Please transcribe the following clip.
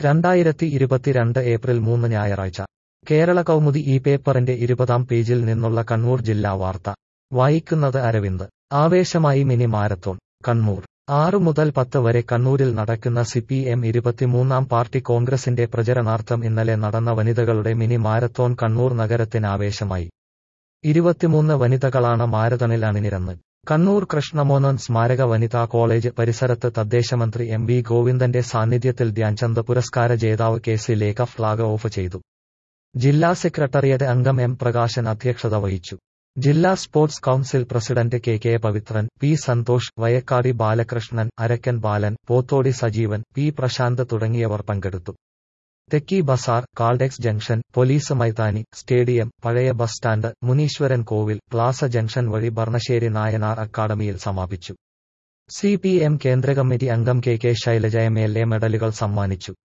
രണ്ടായിരത്തി ഇരുപത്തിരണ്ട് ഏപ്രിൽ മൂന്ന് ഞായറാഴ്ച കേരള കൗമുദി ഈ പേപ്പറിന്റെ ഇരുപതാം പേജിൽ നിന്നുള്ള കണ്ണൂർ ജില്ലാ വാർത്ത വായിക്കുന്നത് അരവിന്ദ് ആവേശമായി മിനി മാരത്തോൺ കണ്ണൂർ ആറ് മുതൽ പത്ത് വരെ കണ്ണൂരിൽ നടക്കുന്ന സിപിഎം ഇരുപത്തിമൂന്നാം പാർട്ടി കോൺഗ്രസിന്റെ പ്രചരണാർത്ഥം ഇന്നലെ നടന്ന വനിതകളുടെ മിനി മാരത്തോൺ കണ്ണൂർ നഗരത്തിന് ആവേശമായി ഇരുപത്തിമൂന്ന് വനിതകളാണ് മാരത്തണിൽ അണിനിരന്ന് കണ്ണൂർ കൃഷ്ണമോനൻ സ്മാരക വനിതാ കോളേജ് പരിസരത്ത് തദ്ദേശമന്ത്രി എം വി ഗോവിന്ദന്റെ സാന്നിധ്യത്തിൽ ധ്യാൻചന്ദ് പുരസ്കാര ജേതാവ് K C Lekha flag off ചെയ്തു ജില്ലാ സെക്രട്ടറിയേറ്റ് അംഗം എം പ്രകാശൻ അധ്യക്ഷത വഹിച്ചു ജില്ലാ sports council president K K Pavithran P Santhosh Vayakkadi Balakrishnan Arakkan Balan Pothodi Sajeevan P Prashanth തുടങ്ങിയവർ പങ്കെടുത്തു Thekki Bazaar Caltex junction police മൈതാനി സ്റ്റേഡിയം പഴയ bus stand Muneeswaran Kovil plaza junction വഴി ബർണശ്ശേരി നായനാർ അക്കാദമിയിൽ സമാപിച്ചു സി പി എം കേന്ദ്ര കമ്മിറ്റി അംഗം K K Shailaja M L A മെഡലുകൾ സമ്മാനിച്ചു